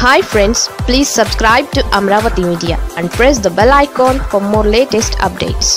hi friends please subscribe to Amaravati media and press the bell icon for more latest updates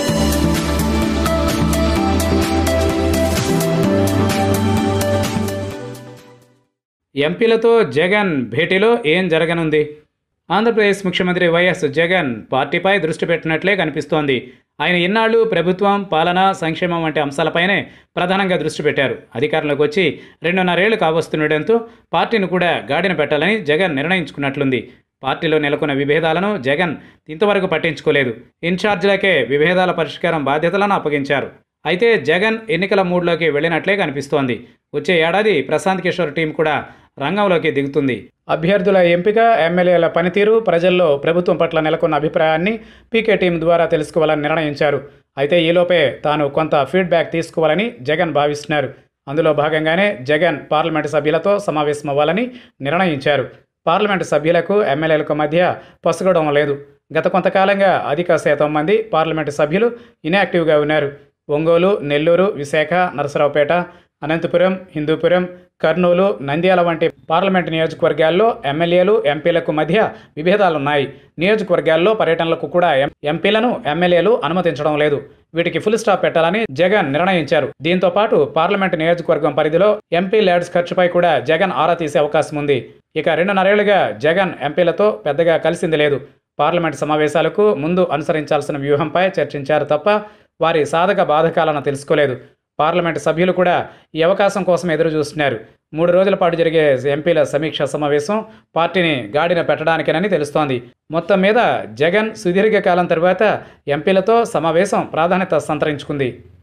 ఎంపీలతో జగన్ భేటీలో ఏం జరగనుంది ఆంధ్రప్రదేశ్ ముఖ్యమంత్రి వైఎస్ జగన్ పార్టీపై దృష్టి పెట్టినట్లే కనిపిస్తోంది ఆయన ఇన్నాళ్లు ప్రభుత్వం పాలన సంక్షేమం వంటి అంశాలపైనే ప్రధానంగా దృష్టి పెట్టారు అధికారంలోకి వచ్చి రెండున్నరేళ్లు కావస్తుండటంతో పార్టీని కూడా గాడిన పెట్టాలని జగన్ నిర్ణయించుకున్నట్లుంది పార్టీలో నెలకొన్న విభేదాలను జగన్ ఇంతవరకు పట్టించుకోలేదు ఇన్ఛార్జీలకే విభేదాల పరిష్కారం బాధ్యతలను అప్పగించారు అయితే జగన్ ఎన్నికల మూడ్లోకి వెళ్ళినట్లే కనిపిస్తోంది వచ్చే ఏడాది ప్రశాంత్ కిషోర్ టీం కూడా రంగంలోకి దిగుతుంది అభ్యర్థుల ఎంపిక ఎమ్మెల్యేల పనితీరు ప్రజల్లో ప్రభుత్వం పట్ల నెలకొన్న అభిప్రాయాన్ని పీకే టీం ద్వారా తెలుసుకోవాలని నిర్ణయించారు అయితే ఈలోపే తాను కొంత ఫీడ్బ్యాక్ తీసుకోవాలని జగన్ భావిస్తున్నారు అందులో భాగంగానే జగన్ పార్లమెంటు సభ్యులతో సమావేశమవ్వాలని నిర్ణయించారు పార్లమెంటు సభ్యులకు ఎమ్మెల్యేలకు మధ్య పొసగడం లేదు గత కొంతకాలంగా అధిక శాతం మంది పార్లమెంటు సభ్యులు ఇనాక్టివ్గా ఉన్నారు ఒంగోలు నెల్లూరు విశాఖ నరసరావుపేట అనంతపురం హిందూపురం కర్నూలు నంద్యాల వంటి పార్లమెంటు నియోజకవర్గాల్లో ఎమ్మెల్యేలు ఎంపీలకు మధ్య విభేదాలున్నాయి నియోజకవర్గాల్లో పర్యటనలకు కూడా ఎం- ఎంపీలను ఎమ్మెల్యేలు అనుమతించడం లేదు వీటికి ఫుల్ స్టాప్ పెట్టాలని జగన్ నిర్ణయించారు దీంతో పాటు పార్లమెంటు నియోజకవర్గం పరిధిలో ఎంపీ ల్యాడ్స్ ఖర్చుపై కూడా జగన్ ఆరా తీసే అవకాశం ఉంది ఇక రెండున్నరేళ్లుగా జగన్ ఎంపీలతో పెద్దగా కలిసింది లేదు పార్లమెంటు సమావేశాలకు ముందు అనుసరించాల్సిన వ్యూహంపై చర్చించారు తప్ప వారి సాధక బాధకాలను తెలుసుకోలేదు పార్లమెంటు సభ్యులు కూడా ఈ అవకాశం కోసం ఎదురు చూస్తున్నారు మూడు రోజుల పాటు జరిగే ఎంపీల సమీక్ష సమావేశం పార్టీని గాడిన పెట్టడానికేనని తెలుస్తోంది మొత్తం మీద జగన్ సుదీర్ఘ కాలం తర్వాత ఎంపీలతో సమావేశం ప్రాధాన్యత సంతరించుకుంది